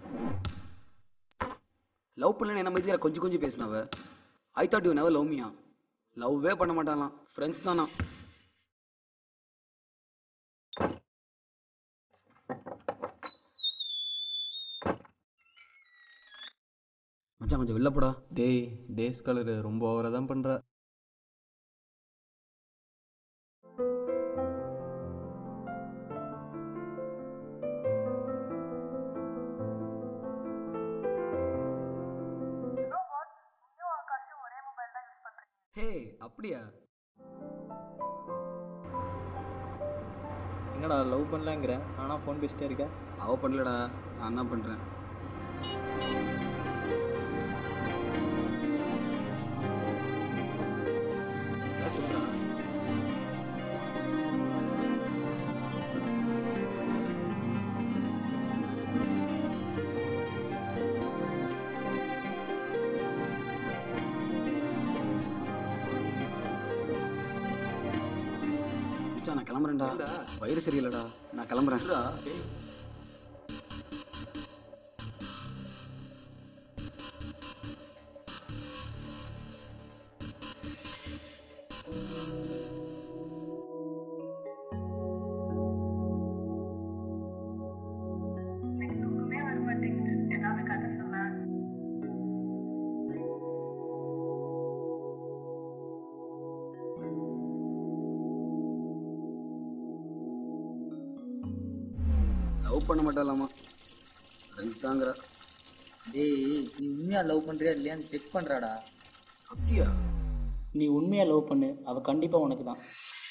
Love பண்ணலன்னு என்ன மாதிரி கொஞ்சம் கொஞ்சம் பேசினவ I thought you never love me லவ்வே பண்ண மாட்டாலாம் ஃப்ரெண்ட்ஸ் தானா மச்சான் கொஞ்சம் வெளில போடா டேய் டேஸ் கலரு ரொம்ப ஓவராக தான் பண்ணுற ஹே அப்படியா என்னடா லவ் பண்ணலாங்கிற ஆனால் ஃபோன் பேசிட்டே இருக்க அவ பண்ணலடா நான் தான் பண்ணுறேன் சொல்றா மச்சான் நான் கிளம்புறேன்டா வயிறு சரியில்லைடா நான் கிளம்புறேன் லவ் பண்ண மாட்டாலாமா ஃப்ரெண்ட்ஸ் தாங்கிற டேய் நீ உண்மையாக லவ் பண்ணுறியா இல்லையான்னு செக் பண்ணுறாடா அப்படியா நீ உண்மையாக லவ் பண்ணு அவள் கண்டிப்பாக உனக்கு தான்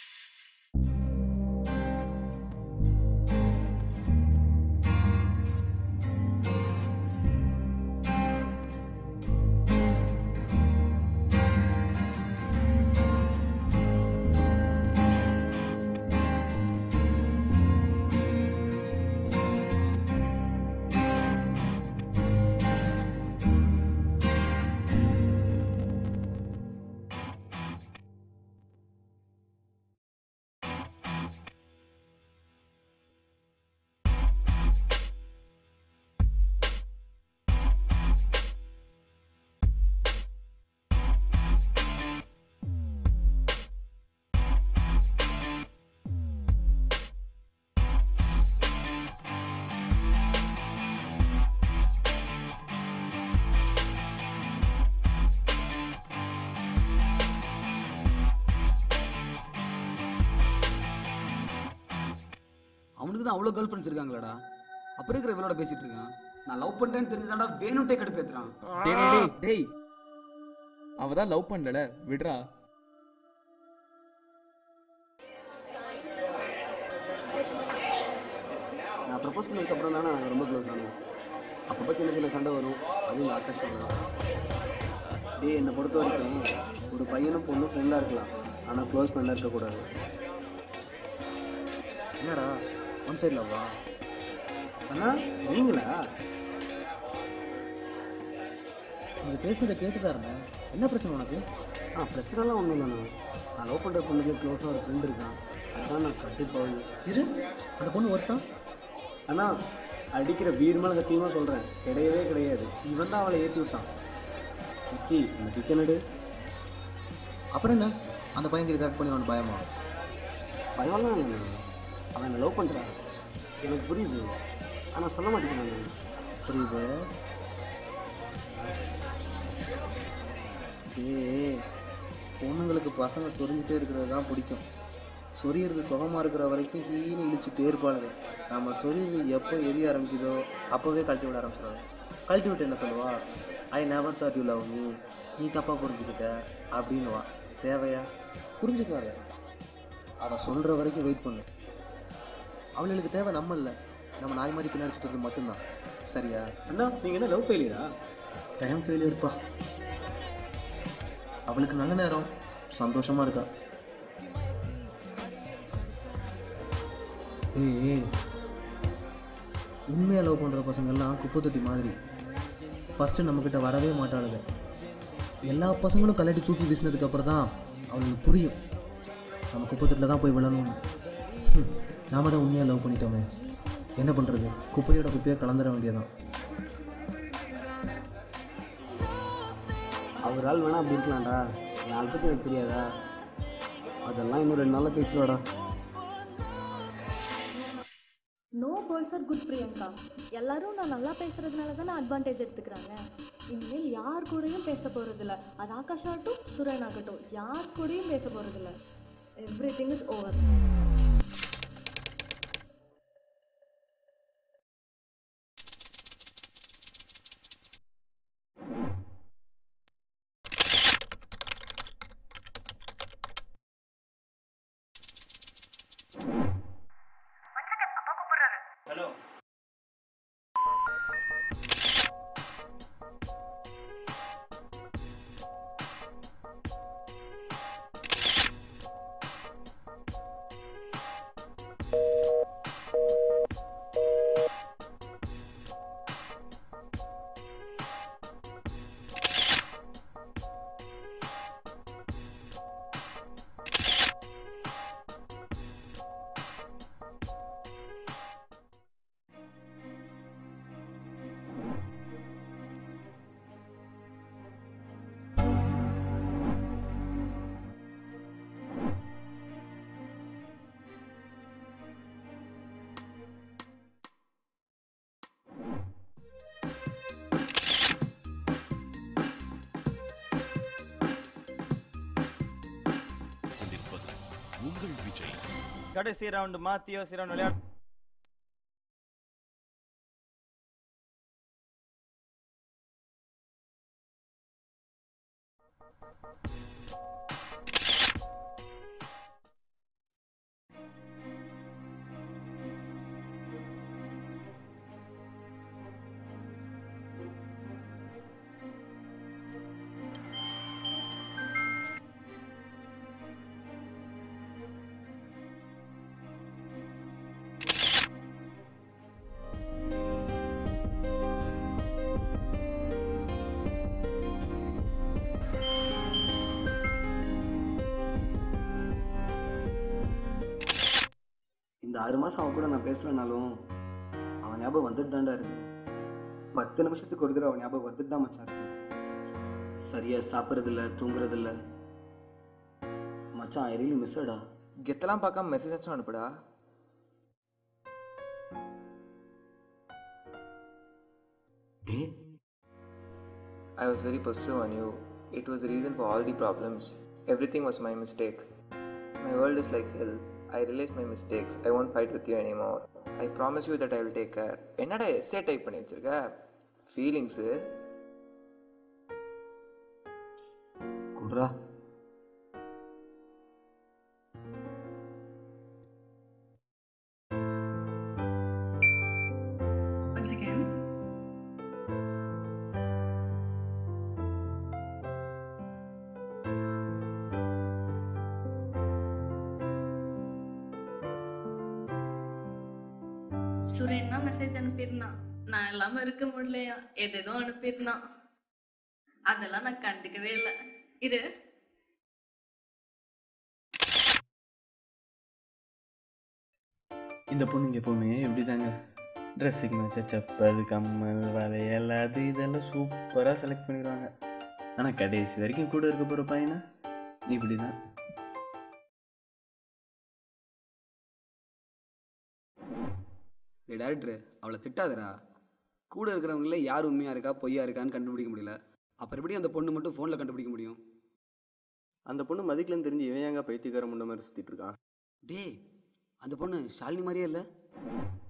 அவனுக்கு தான் அவ்வளோ கேர்ள் ஃப்ரெண்ட்ஸ் இருக்காங்களாடா அப்புறம் இருக்கிற இவளோட பேசிட்டு இருக்கான் நான் லவ் பண்ணுறேன்னு தெரிஞ்சுதான்டா வேணும்ட்டே கடுப்பேத்துறான் டேய் டேய், டேய் டேய் அவ தான் லவ் பண்ணல விடுறா நான் ப்ரப்போஸ் பண்ணதுக்கு அப்புறம் தானே நாங்கள் ரொம்ப க்ளோஸ் ஆனோம் அப்பப்போ சின்ன சின்ன சண்டை வரும் அதுவும் இந்த ஆகாஷ் பண்ணலாம் டேய் என்னை பொறுத்த வரைக்கும் ஒரு பையனும் பொண்ணும் ஃப்ரெண்டாக இருக்கலாம் ஆனால் க்ளோஸ் ஃப்ரெண்டாக இருக்கக்கூடாது என்னடா ஒன் சைடில் வா அண்ணா நீங்களா நீங்கள் பேசுனதை கேட்டு தான் இருந்தேன் என்ன பிரச்சனை உனக்கு ஆ பிரச்சனைலாம் ஒன்றும் இல்லைண்ணா நான் லவ் பண்ணுற பொண்ணுக்கு க்ளோஸாக ஒரு ஃப்ரெண்ட் இருக்கான் அதான் நான் கட்டிப்பாகுது இது அந்த பொண்ணு ஒருத்தான் அண்ணா அடிக்கிற வீடு மேலே சத்தியமாக சொல்கிறேன் கிடையவே கிடையாது இவன் தான் அவளை ஏற்றி விட்டான் உச்சி இந்த சிக்கன் எடு அப்புறம் என்ன அந்த பையன் கரெக்ட் பண்ணி அவன் பயமா பயம்லாம் இல்லைண்ணா அவன் என்னை லவ் பண்ணுறா எனக்கு புரியுது ஆனால் சொல்ல மாட்டேங்கிறாங்க புரியுது ஏ பொண்ணுங்களுக்கு பசங்க சொரிஞ்சிட்டே இருக்கிறது தான் பிடிக்கும் சொரியறது சுகமாக இருக்கிற வரைக்கும் ஹீனு இழிச்சிட்டே இருப்பாளுங்க நம்ம சொரியறது எப்போ எரிய ஆரம்பிக்குதோ அப்போவே கழட்டி விட ஆரம்பிச்சிடுவாங்க கழட்டி விட்டு என்ன சொல்லுவா I never thought you love me நீ தப்பாக புரிஞ்சுக்கிட்ட அப்படின்னுவா தேவையா புரிஞ்சுக்காத அவள் சொல்கிற வரைக்கும் வெயிட் பண்ணு அவளுக்கு தேவை நம்ம இல்லை நம்ம நாய் மாதிரி பின்னாடி சுற்றுறது மட்டும்தான் சரியா அண்ணா நீங்கள் என்ன லவ் ஃபெயிலியரா டைம் ஃபெயிலியர்ப்பா அவளுக்கு நல்ல நேரம் சந்தோஷமா இருக்கா ஏய் ஏய் உண்மையாக லவ் பண்ணுற பசங்கள்லாம் குப்பை தொட்டி மாதிரி ஃபஸ்ட்டு நம்மக்கிட்ட வரவே மாட்டாளுங்க எல்லா பசங்களும் கல்லட்டி தூக்கி வீசினதுக்கு அப்புறம் தான் அவளுக்கு புரியும் நம்ம குப்பை தொட்டில் தான் போய் விழணும்னு ஹம், நாம தான் உண்மையாக லவ் பண்ணிட்டோமே என்ன பண்ணுறது குப்பையோட குப்பையாக கலந்துட வேண்டியதான் அவர் ஆள் வேணா அப்படி இருக்கலாம்டா என் ஆள் பற்றி எனக்கு தெரியாதா அதெல்லாம் இன்னும் ரெண்டு நாளில் பேசுவாடா no boys are good Priyanka எல்லாரும் நான் நல்லா பேசுறதுனால தானே அட்வான்டேஜ் எடுத்துக்கிறாங்க இனிமேல் யார் கூடயும் பேச போகிறதில்ல அது ஆகாஷ் ஆகட்டும் சுரன் ஆகட்டும் யார் கூடயும் பேச போகிறதில்ல எவ்ரி திங் இஸ் ஓவர் கடைசி ரவுண்டு மாத்தியோ சிரவன் விளையாடு இந்த ஆறு மாதம் அவன் கூட நான் பேசலனாலும் அவன் ஞாபகம் வந்துட்டு தான்டா இருக்கு பத்து நிமிஷத்துக்கு ஒரு தடவை அவன் ஞாபகம் வந்துட்டு தான் மச்சான் இருக்கு சரியாக சாப்பிட்றதில்ல தூங்குறதில்ல மச்சான் ஐ ரியலி மிஸ்ஸடா கெத்தெல்லாம் பார்க்காம மெசேஜ் ஆச்சும் அனுப்புடா டே I was very possessive on you. It was the reason for all the problems. Everything was my mistake. My world is like hell. I realize my mistakes. I won't fight with you anymore. I promise you that I will take care. என்னடா எஸ்ஏ type பண்ணி வச்சிருக்க feelings குட்ரா Once again. Suren தான் message அனுப்பியிருந்தான் நான் இல்லாம இருக்க முடியலையா எதேதோ அனுப்பியிருந்தான் அதெல்லாம் நான் கண்டுக்கவே இல்லை இரு இந்த பொண்ணுங்க எப்போவுமே எப்படி தாங்க ட்ரெஸ்ஸுக்கு மேட்ச செப்பல் கம்மல் வளையல் அது இதெல்லாம் சூப்பராக செலக்ட் பண்ணிடுவாங்க ஆனால் கடைசி வரைக்கும் கூட இருக்க போகிற பையனா இப்படி தான் டே டேரக்டரு அவளை திட்டாதடா கூட இருக்கிறவங்கள யார் உண்மையாக இருக்கா பொய்யா இருக்கான்னு கண்டுபிடிக்க முடியல அப்புறம் எப்படி அந்த பொண்ணு மட்டும் ஃபோனில் கண்டுபிடிக்க முடியும் அந்த பொண்ணு மதிக்கலன்னு தெரிஞ்சு இவன் ஏங்க பைத்தியக்கார முன்ன மாதிரி சுற்றிட்டு இருக்கான் டேய் அந்த பொண்ணு ஷாலினி மாதிரியே இல்லை